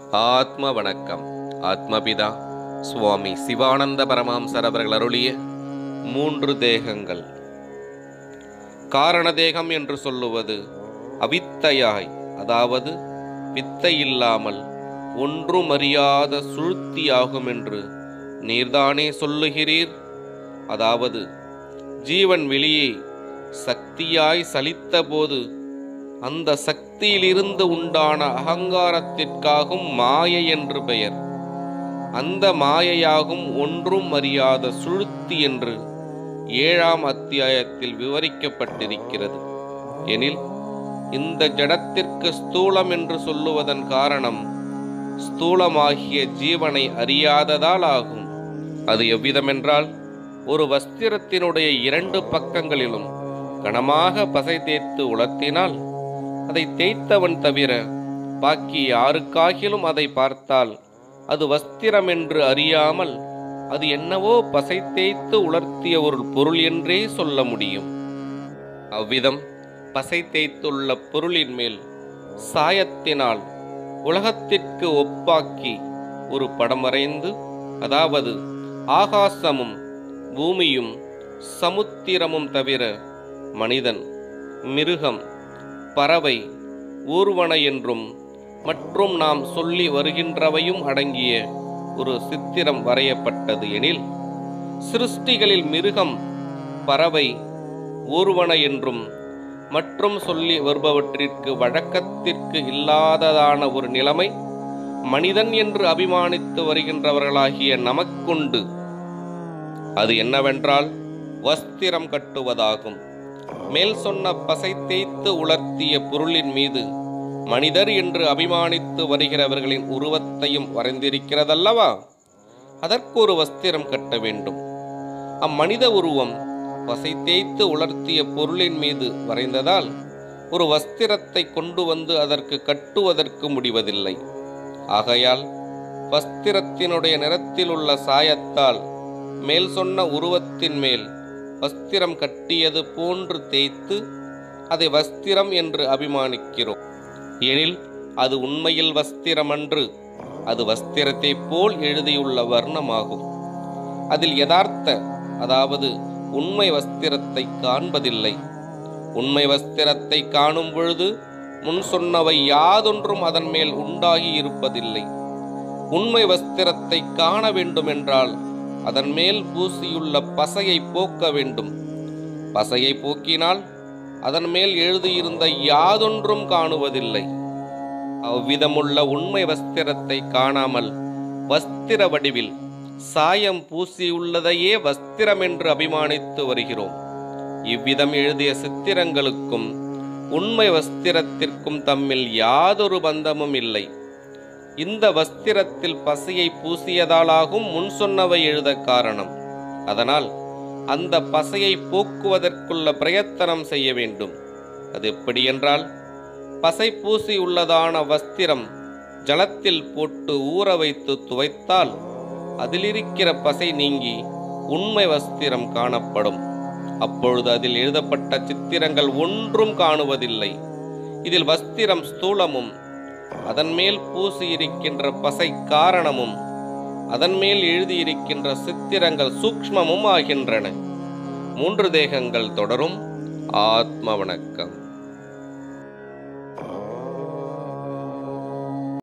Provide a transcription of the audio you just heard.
ஆத்ம வணக்கம் ஆத்மபிதா சுவாமி சிவானந்த பரமாம்சர் அவர்கள் அருளிய மூன்று தேகங்கள் காரண தேகம் என்று சொல்லுவது அவித்தையாய் அதாவது வித்தை இல்லாமல் ஒன்றும் அறியாத சுழுத்தியாகும் என்று நீர்தானே சொல்லுகிறீர் அதாவது ஜீவன் வெளியே சக்தியாய் சலித்தபோது அந்த சக்தியிலிருந்து உண்டான அகங்காரத்திற்காகும் மாயை என்று பெயர் அந்த மாயையாகும் ஒன்றும் அறியாத சுழுத்தி என்று ஏழாம் அத்தியாயத்தில் விவரிக்கப்பட்டிருக்கிறது எனில் இந்த ஜடத்திற்கு ஸ்தூலம் என்று சொல்லுவதன் காரணம் ஸ்தூலமாகிய ஜீவனை அறியாததால் ஆகும் அது எவ்விதமென்றால் ஒரு வஸ்திரத்தினுடைய இரண்டு பக்கங்களிலும் கனமாக பசை தேய்த்து உலர்த்தினால் அதை தேய்த்தவன் தவிர பாக்கி யாருக்காகிலும் அதை பார்த்தால் அது வஸ்திரம் என்று அறியாமல் அது என்னவோ பசை தேய்த்து உலர்த்திய ஒரு பொருள் என்றே சொல்ல முடியும் அவ்விதம் பசை தேய்த்துள்ள பொருளின் மேல் சாயத்தினால் உலகத்திற்கு ஒப்பாக்கி ஒரு படம் வரைந்து அதாவது ஆகாசமும் பூமியும் சமுத்திரமும் தவிர மனிதன் மிருகம் பறவை ஊர்வன என்றும் மற்றும் நாம் சொல்லி வருகின்றவையும் அடங்கிய ஒரு சித்திரம் வரையப்பட்டது எனில் சிருஷ்டிகளில் மிருகம் பறவை ஊர்வன என்றும் மற்றும் சொல்லி வருபவற்றிற்கு வழக்கத்திற்கு இல்லாததான ஒரு நிலைமை மனிதன் என்று அபிமானித்து வருகின்றவர்களாகிய நமக்குண்டு அது என்னவென்றால் வஸ்திரம் கட்டுவதாகும் மேல் சொன்ன பசை தேய்த்து உலர்த்திய பொருளின் மீது மனிதர் என்று அபிமானித்து வருகிறவர்களின் உருவத்தையும் வரைந்திருக்கிறதல்லவா அதற்கு ஒரு வஸ்திரம் கட்ட வேண்டும் அம்மனித உருவம் பசை தேய்த்து உலர்த்திய பொருளின் மீது வரைந்ததால் ஒரு வஸ்திரத்தை கொண்டு வந்து அதற்கு கட்டுவதற்கு முடிவதில்லை ஆகையால் வஸ்திரத்தினுடைய நிறத்தில் உள்ள சாயத்தால் மேல் சொன்ன உருவத்தின் மேல் வஸ்திரம் கட்டியது போன்று தேய்த்து அதை வஸ்திரம் என்று அபிமானிக்கிறோம் எனில் அது உண்மையில் வஸ்திரமன்று அது வஸ்திரத்தை போல் எழுதியுள்ள வர்ணமாகும் அதில் யதார்த்த அதாவது உண்மை வஸ்திரத்தை காண்பதில்லை உண்மை வஸ்திரத்தை காணும் பொழுது முன் சொன்னவை யாதொன்றும் அதன் மேல் உண்டாகி இருப்பதில்லை உண்மை வஸ்திரத்தை காண வேண்டுமென்றால் அதன் மேல் பூசியுள்ள பசையை போக்க வேண்டும் பசையை போக்கினால் அதன் மேல் எழுதியிருந்த யாதொன்றும் காணுவதில்லை அவ்விதமுள்ள உண்மை வஸ்திரத்தை காணாமல் வஸ்திர வடிவில் சாயம் பூசியுள்ளதையே வஸ்திரம் என்று அபிமானித்து வருகிறோம் இவ்விதம் எழுதிய சித்திரங்களுக்கும் உண்மை வஸ்திரத்திற்கும் தம்மில் யாதொரு பந்தமும் இல்லை இந்த வஸ்திரத்தில் பசையை பூசியதாலாகும் முன் சொன்னவை எழுத காரணம் அதனால் அந்த பசையை போக்குவதற்குள்ள பிரயத்தனம் செய்ய வேண்டும் அது எப்படி என்றால் பசை பூசி உள்ளதான வஸ்திரம் ஜலத்தில் போட்டு ஊற வைத்து துவைத்தால் அதிலிருக்கிற பசை நீங்கி உண்மை வஸ்திரம் காணப்படும் அப்பொழுது அதில் எழுதப்பட்ட சித்திரங்கள் ஒன்றும் காணுவதில்லை இதில் வஸ்திரம் ஸ்தூலமும் அதன் மேல் பூசி இருக்கின்ற பசை காரணமும் அதன் மேல் எழுதியிருக்கின்ற சித்திரங்கள் சூக்ஷ்மமும் ஆகின்றன மூன்று தேகங்கள் தொடரும் ஆத்ம வணக்கம்